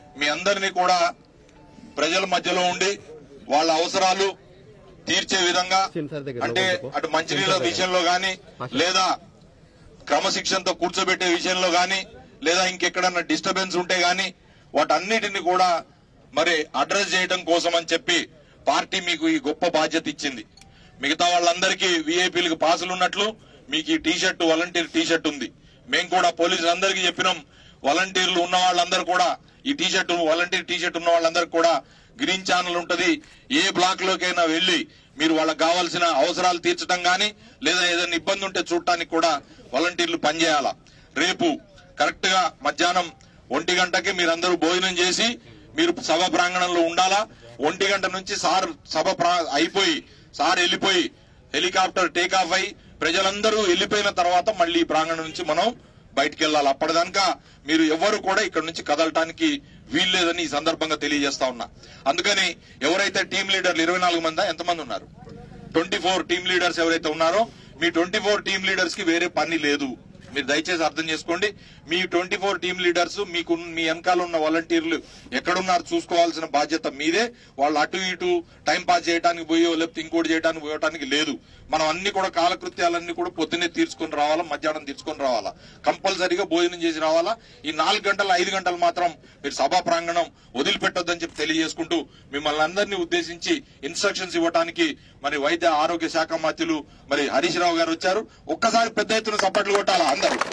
మీ అందరినీ కూడా ప్రజల మధ్యలో ఉండి వాళ్ళ అవసరాలు తీర్చే విధంగా సార్ దగ్గర అంటే అటు మంచినీళ్ళ విషయంలో గాని లేదా క్రమశిక్షణతో కూర్చోబెట్టే విషయంలో గాని లేదా ఇంకెక్కడన్నా డిస్టర్బెన్స్ ఉంటే గాని వాటన్నిటిని కూడా మరి అడ్రస్ చేయడం కోసం అని చెప్పి పార్టీ మీకు ఈ గొప్ప బాధ్యత ఇచ్చింది మిగతా వాళ్ళందరికీ వీఐపీలకు పాసులు ఉన్నట్లు మీకు ఈ T shirt volunteer T shirt ఉంది మేము కూడా పోలీసులందరికీ చెప్పినాం వాలంటీర్లు ఉన్న వాళ్ళందరూ కూడా ఈ T shirt volunteer T shirt ఉన్న వాళ్ళందరూ కూడా గ్రీన్ ఛానల్ ఉంటది ఏ బ్లాక్ లోకైనా వెళ్లి మీరు వాళ్ళకి కావాల్సిన అవసరాలు తీర్చడం గాని లేదా ఏదైనా ఇబ్బంది ఉంటే చూడటానికి కూడా వాలంటీర్లు పనిచేయాలా రేపు కరెక్ట్ గా మధ్యాహ్నం ఒంటి గంటకి మీరందరూ భోజనం చేసి మీరు సభ ప్రాంగణంలో ఉండాలా ఒంటి గంట నుంచి సార్ సభ ప్రా- అయిపోయి సార్ వెళ్ళిపోయి హెలికాప్టర్ టేక్ ఆఫ్ అయి ప్రజలందరూ వెళ్ళిపోయిన తర్వాత మళ్ళీ ఈ ప్రాంగణం నుంచి మనం బయటికి వెళ్ళాలి అప్పటిదాకా మీరు ఎవరు కూడా ఇక్కడ నుంచి కదలటానికి వీల్లేదని ఈ సందర్భంగా తెలియజేస్తా ఉన్నా అందుకని ఎవరైతే టీం లీడర్లు ఇరవై నాలుగు మంది ఎంతమంది ఉన్నారు ట్వంటీ ఫోర్ టీం లీడర్స్ ఎవరైతే ఉన్నారో మీ ట్వంటీ ఫోర్ టీం లీడర్స్ కి వేరే పని లేదు మీరు దయచేసి అర్థం చేసుకోండి మీ ట్వంటీ ఫోర్ టీం లీడర్స్ మీకు మీ వెనకాల ఉన్న వాలంటీర్లు ఎక్కడున్నారు చూసుకోవాల్సిన బాధ్యత మీదే వాళ్ళు అటు ఇటు టైం పాస్ చేయడానికి పోయో లేకపోతే ఇంకోటి చేయడానికి పోయటానికి లేదు మనం అన్ని కూడా కాలకృత్యాలన్నీ కూడా పొద్దున్నే తీర్చుకొని రావాలా మధ్యాహ్నం తీర్చుకొని రావాలా కంపల్సరీగా భోజనం చేసి రావాలా ఈ నాలుగు గంటలు ఐదు గంటలు మాత్రం మీరు సభా ప్రాంగణం వదిలిపెట్టొద్దని చెప్పి తెలియజేసుకుంటూ మిమ్మల్ని అందరినీ ఉద్దేశించి ఇన్స్ట్రక్షన్స్ ఇవ్వడానికి మరి వైద్య ఆరోగ్య శాఖ మంత్రులు మరి హరీష్ రావు గారు వచ్చారు ఒక్కసారి పెద్ద ఎత్తున చప్పట్లు కొట్టాలా అందరూ